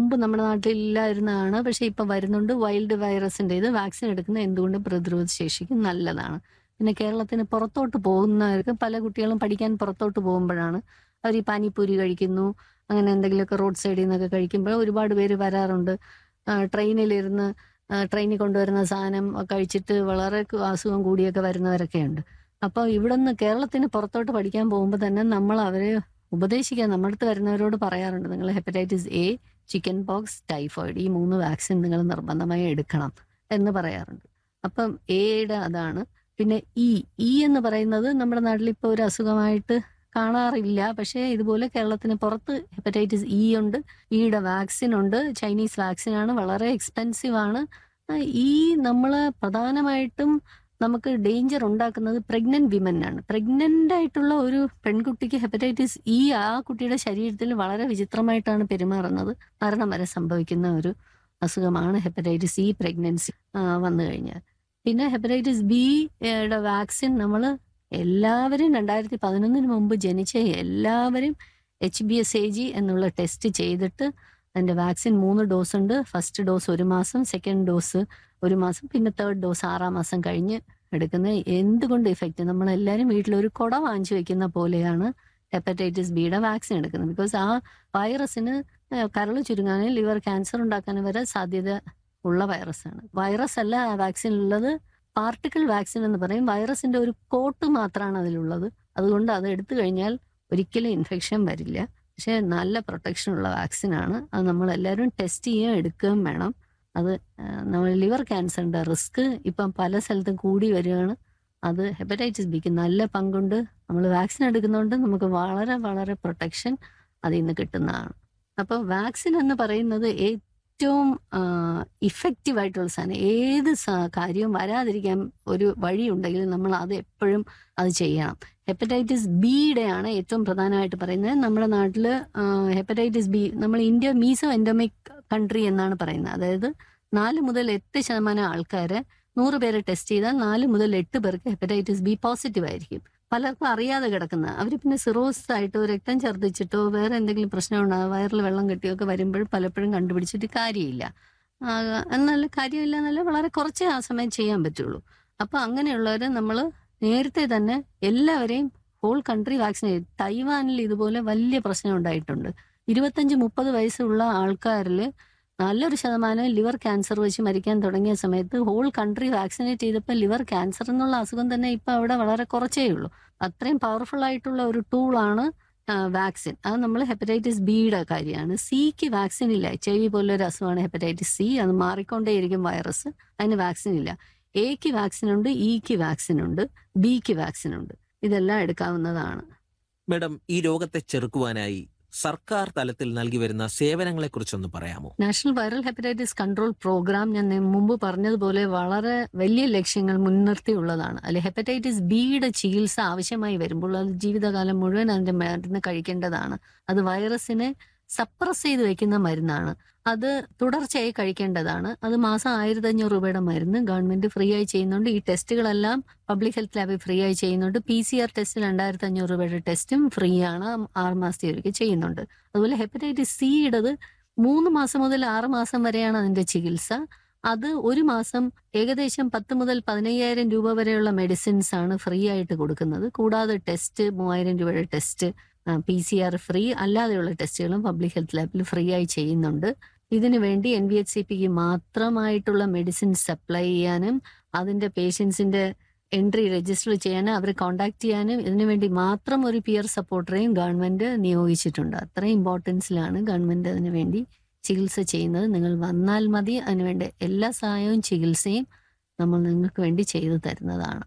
മുമ്പ് നമ്മുടെ നാട്ടിൽ ഇല്ലായിരുന്നതാണ് പക്ഷെ ഇപ്പം വരുന്നുണ്ട് വൈൽഡ് വൈറസിൻ്റെ ഇത് വാക്സിൻ എടുക്കുന്നത് എന്തുകൊണ്ടും പ്രതിരോധ ശേഷിക്ക് നല്ലതാണ് പിന്നെ കേരളത്തിന് പുറത്തോട്ട് പോകുന്നവർക്ക് പല കുട്ടികളും പഠിക്കാൻ പുറത്തോട്ട് പോകുമ്പോഴാണ് അവർ ഈ പാനിപ്പൂരി കഴിക്കുന്നു അങ്ങനെ എന്തെങ്കിലുമൊക്കെ റോഡ് സൈഡിൽ നിന്നൊക്കെ കഴിക്കുമ്പോൾ ഒരുപാട് പേര് വരാറുണ്ട് ആ, ട്രെയിനിലിരുന്ന് ആ, ട്രെയിനിൽ കൊണ്ടുവരുന്ന സാധനം കഴിച്ചിട്ട് വളരെ കു- അസുഖം കൂടിയൊക്കെ വരുന്നവരൊക്കെ ഉണ്ട് അപ്പോൾ ഇവിടെ നിന്ന് കേരളത്തിന് പുറത്തോട്ട് പഠിക്കാൻ പോകുമ്പോൾ തന്നെ നമ്മൾ അവരെ ഉപദേശിക്കാൻ നമ്മുടെ അടുത്ത് വരുന്നവരോട് പറയാറുണ്ട് നിങ്ങൾ hepatitis A chickenpox typhoid ഈ മൂന്ന് വാക്സിൻ നിങ്ങൾ നിർബന്ധമായി എടുക്കണം എന്ന് പറയാറുണ്ട് അപ്പം എയുടെ അതാണ് പിന്നെ ഇ ഇ എന്ന് പറയുന്നത് നമ്മുടെ നാട്ടിൽ ഇപ്പോൾ ഒരു അസുഖമായിട്ട് കാണാറില്ല പക്ഷേ ഇതുപോലെ കേരളത്തിന് പുറത്ത് ഹെപ്പറ്റൈറ്റിസ് ഇ ഉണ്ട് ഇയുടെ വാക്സിൻ ഉണ്ട് ചൈനീസ് വാക്സിൻ ആണ് വളരെ എക്സ്പെൻസീവ് ആണ് ആ, ഈ നമ്മൾ പ്രധാനമായിട്ടും നമുക്ക് ഡേഞ്ചർ ഉണ്ടാക്കുന്നത് പ്രഗ്നന്റ് വിമനാണ് പ്രഗ്നന്റ് ആയിട്ടുള്ള ഒരു പെൺകുട്ടിക്ക് ഹെപ്പറ്റൈറ്റിസ് ഇ ആ കുട്ടിയുടെ ശരീരത്തിൽ വളരെ വിചിത്രമായിട്ടാണ് പെരുമാറുന്നത് മരണം വരെ സംഭവിക്കുന്ന ഒരു അസുഖമാണ് ഹെപ്പറ്റൈറ്റിസ് ഇ പ്രഗ്നൻസി വന്നു കഴിഞ്ഞാൽ പിന്നെ ഹെപ്പറ്റൈറ്റിസ് ബി യുടെ വാക്സിൻ നമ്മൾ എല്ലാവരും രണ്ടായിരത്തി പതിനൊന്നിന് മുമ്പ് ജനിച്ച എല്ലാവരും H B S A G എന്നുള്ള ടെസ്റ്റ് ചെയ്തിട്ട് അതിന്റെ വാക്സിൻ മൂന്ന് ഡോസ് ഉണ്ട് ഫസ്റ്റ് ഡോസ് ഒരു മാസം സെക്കൻഡ് ഡോസ് ഒരു മാസം പിന്നെ തേർഡ് ഡോസ് ആറാം മാസം കഴിഞ്ഞ് എടുക്കുന്നത് എന്തുകൊണ്ട് ഇഫക്റ്റ് നമ്മളെല്ലാവരും വീട്ടിലൊരു കുട വാങ്ങിച്ചു വെക്കുന്ന പോലെയാണ് ഹെപ്പറ്റൈറ്റിസ് ബിയുടെ വാക്സിൻ എടുക്കുന്നത് ബിക്കോസ് ആ വൈറസിന് കരള് ചുരുങ്ങാനും ലിവർ ക്യാൻസർ ഉണ്ടാക്കാനും വരെ സാധ്യത ഉള്ള വൈറസാണ് വൈറസ് അല്ല ആ വാക്സിൻ ഉള്ളത് പാർട്ടിക്കിൾ വാക്സിൻ എന്ന് പറയും വൈറസിന്റെ ഒരു കോട്ട് മാത്രമാണ് അതിലുള്ളത് അതുകൊണ്ട് അത് എടുത്തു കഴിഞ്ഞാൽ ഒരിക്കലും ഇൻഫെക്ഷൻ വരില്ല പക്ഷേ നല്ല പ്രൊട്ടക്ഷൻ ഉള്ള വാക്സിനാണ് അത് നമ്മൾ എല്ലാവരും ടെസ്റ്റ് ചെയ്യുകയും എടുക്കുകയും വേണം അത് ആ, നമ്മൾ ലിവർ ക്യാൻസറിന്റെ റിസ്ക് ഇപ്പം പല സ്ഥലത്തും കൂടി വരികയാണ് അത് ഹെപ്പറ്റൈറ്റിസ് ബിക്ക് നല്ല പങ്കുണ്ട് നമ്മൾ വാക്സിൻ എടുക്കുന്നതുകൊണ്ട് നമുക്ക് വളരെ വളരെ പ്രൊട്ടക്ഷൻ അതിൽ നിന്ന് കിട്ടുന്നതാണ് അപ്പോൾ വാക്സിൻ എന്ന് പറയുന്നത് ഏറ്റവും ഇഫക്റ്റീവ് ആയിട്ടുള്ള സാധനം ഏത് സ- കാര്യവും വരാതിരിക്കാൻ ഒരു വഴി ഉണ്ടെങ്കിൽ നമ്മൾ അത് എപ്പോഴും അത് ചെയ്യണം ഹെപ്പറ്റൈറ്റിസ് ബിയുടെ ആണ് ഏറ്റവും പ്രധാനമായിട്ട് പറയുന്നത് നമ്മുടെ നാട്ടിൽ ഹെപ്പറ്റൈറ്റിസ് ബി നമ്മൾ ഇന്ത്യ മീസോ എൻഡോമിക് കൺട്രി എന്നാണ് പറയുന്നത് അതായത് നാല് മുതൽ എട്ട് ശതമാനം ആൾക്കാരെ നൂറ് പേരെ ടെസ്റ്റ് ചെയ്താൽ നാല് മുതൽ എട്ട് പേർക്ക് ഹെപ്പറ്റൈറ്റിസ് ബി പോസിറ്റീവ് ആയിരിക്കും പലർക്കും അറിയാതെ കിടക്കുന്ന അവർ പിന്നെ സിറോസ് ആയിട്ടോ രക്തം ഛർദ്ദിച്ചിട്ടോ വേറെ എന്തെങ്കിലും പ്രശ്നം ഉണ്ടാകും വയറിൽ വെള്ളം കെട്ടിയോ ഒക്കെ വരുമ്പോൾ പലപ്പോഴും കണ്ടുപിടിച്ചിട്ട് കാര്യമില്ല ആ, എന്നല്ല കാര്യമില്ല എന്നല്ല വളരെ കുറച്ചേ ആ സമയം ചെയ്യാൻ പറ്റുള്ളൂ അപ്പൊ അങ്ങനെയുള്ളവരെ നമ്മൾ നേരത്തെ തന്നെ എല്ലാവരെയും ഹോൾ കൺട്രി വാക്സിനേറ്റ് തൈവാനിൽ ഇതുപോലെ വലിയ പ്രശ്നം ഉണ്ടായിട്ടുണ്ട് ഇരുപത്തഞ്ച് മുപ്പത് വയസ്സുള്ള ആൾക്കാരിൽ നല്ലൊരു ശതമാനം ലിവർ ക്യാൻസർ വെച്ച് മരിക്കാൻ തുടങ്ങിയ സമയത്ത് ഹോൾ കൺട്രി വാക്സിനേറ്റ് ചെയ്തപ്പോൾ ലിവർ ക്യാൻസർ എന്നുള്ള അസുഖം തന്നെ ഇപ്പൊ അവിടെ വളരെ കുറച്ചേ ഉള്ളൂ അത്രയും പവർഫുൾ ആയിട്ടുള്ള ഒരു ടൂളാണ് വാക്സിൻ അത് നമ്മൾ ഹെപ്പറ്റൈറ്റിസ് ബിയുടെ കാര്യമാണ് സിക്ക് വാക്സിൻ ഇല്ല എച്ച് ഐ വി പോലൊരു അസുഖമാണ് ഹെപ്പറ്റൈറ്റിസ് സി അത് മാറിക്കൊണ്ടേയിരിക്കും വൈറസ് അതിന് വാക്സിൻ ഇല്ല എക്ക് വാക്സിൻ ഉണ്ട് ഇക്ക് വാക്സിൻ ഉണ്ട് ബിക്ക് വാക്സിൻ ഉണ്ട് ഇതെല്ലാം എടുക്കാവുന്നതാണ് മേഡം ഈ രോഗത്തെ ചെറുക്കുവാനായി സർക്കാർ തലത്തിൽ നൽകി വരുന്ന സേവനങ്ങളെക്കുറിച്ചൊന്ന് പറയാമോ national viral hepatitis control programme ഞാൻ നേ- മുമ്പ് പറഞ്ഞതുപോലെ വളരെ വലിയ ലക്ഷ്യങ്ങൾ മുൻനിർത്തിയുള്ളതാണ് അതിൽ ഹെപ്പറ്റൈറ്റിസ് ബിയുടെ ചികിത്സ ആവശ്യമായി വരുമ്പോൾ അത് ജീവിതകാലം മുഴുവൻ അതിന്റെ മരുന്ന് കഴിക്കേണ്ടതാണ് അത് വൈറസിനെ സപ്രസ് ചെയ്ത് വെക്കുന്ന മരുന്നാണ് അത് തുടർച്ചയായി കഴിക്കേണ്ടതാണ് അത് മാസം ആയിരത്തി അഞ്ഞൂറ് രൂപയുടെ മരുന്ന് ഗവൺമെന്റ് ഫ്രീ ആയി ചെയ്യുന്നുണ്ട് ഈ ടെസ്റ്റുകളെല്ലാം പബ്ലിക് ഹെൽത്ത് ലാബിൽ ഫ്രീ ആയി ചെയ്യുന്നുണ്ട് പി സി ആർ ടെസ്റ്റ് രണ്ടായിരത്തി അഞ്ഞൂറ് രൂപയുടെ ടെസ്റ്റും ഫ്രീ ആണ് ആറ് മാസത്തെ ഒരിക്കൽ ചെയ്യുന്നുണ്ട് അതുപോലെ ഹെപ്പറ്റൈറ്റിസ് സിയുടേത് മൂന്ന് മാസം മുതൽ ആറ് മാസം വരെയാണ് അതിന്റെ ചികിത്സ അത് ഒരു മാസം ഏകദേശം പത്ത് മുതൽ പതിനയ്യായിരം രൂപ വരെയുള്ള മെഡിസിൻസ് ആണ് ഫ്രീ ആയിട്ട് കൊടുക്കുന്നത് കൂടാതെ ടെസ്റ്റ് മൂവായിരം രൂപയുടെ test P C R free അല്ലാതെയുള്ള ടെസ്റ്റുകളും പബ്ലിക് ഹെൽത്ത് ലാബിൽ ഫ്രീ ആയി ചെയ്യുന്നുണ്ട് ഇതിനു വേണ്ടി എൻ വി എച്ച് സി പിക്ക് മാത്രമായിട്ടുള്ള മെഡിസിൻ സപ്ലൈ ചെയ്യാനും അതിന്റെ പേഷ്യൻസിന്റെ എൻട്രി രജിസ്റ്റർ ചെയ്യാനും അവരെ കോണ്ടാക്ട് ചെയ്യാനും ഇതിനു വേണ്ടി മാത്രം ഒരു പിയർ സപ്പോർട്ടറെയും ഗവൺമെന്റ് നിയോഗിച്ചിട്ടുണ്ട് അത്രയും ഇമ്പോർട്ടൻസിലാണ് ഗവൺമെന്റ് അതിനു വേണ്ടി ചികിത്സ ചെയ്യുന്നത് നിങ്ങൾ വന്നാൽ മതി അതിനുവേണ്ട എല്ലാ സഹായവും ചികിത്സയും നമ്മൾ നിങ്ങൾക്ക് വേണ്ടി ചെയ്തു തരുന്നതാണ്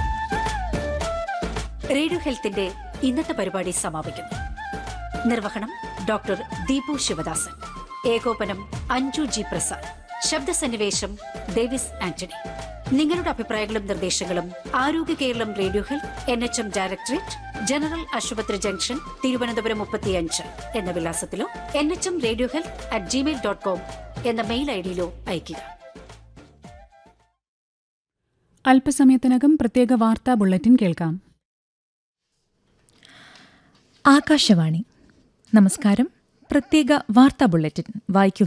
റേഡിയോ ഹെൽത്തിന്റെ ഇന്നത്തെ പരിപാടി സമാപിക്കുന്നു നിർവഹണം ഡോക്ടർ ദീപു ശിവദാസൻ ഏകോപനം അഞ്ജു ജി പ്രസാദ് ശബ്ദസന്നിവേശം ഡേവിസ് ആന്റണി നിങ്ങളുടെ അഭിപ്രായങ്ങളും നിർദ്ദേശങ്ങളും Arogya Keralam radio health N H M directorate general ആശുപത്രി ജംഗ്ഷൻ തിരുവനന്തപുരം മുപ്പത്തിയഞ്ച് എന്ന വിലാസത്തിലോ N H M radio health at Gmail dot com എന്ന മെയിൽ ഐ ഡിയിലോ അയയ്ക്കുക അല്പസമയത്തിനകം പ്രത്യേക വാർത്താ ബുള്ളറ്റിൻ കേൾക്കാം ആകാശവാണി നമസ്കാരം പ്രത്യേക വാർത്താ ബുള്ളറ്റിൻ വായിക്കുന്നത്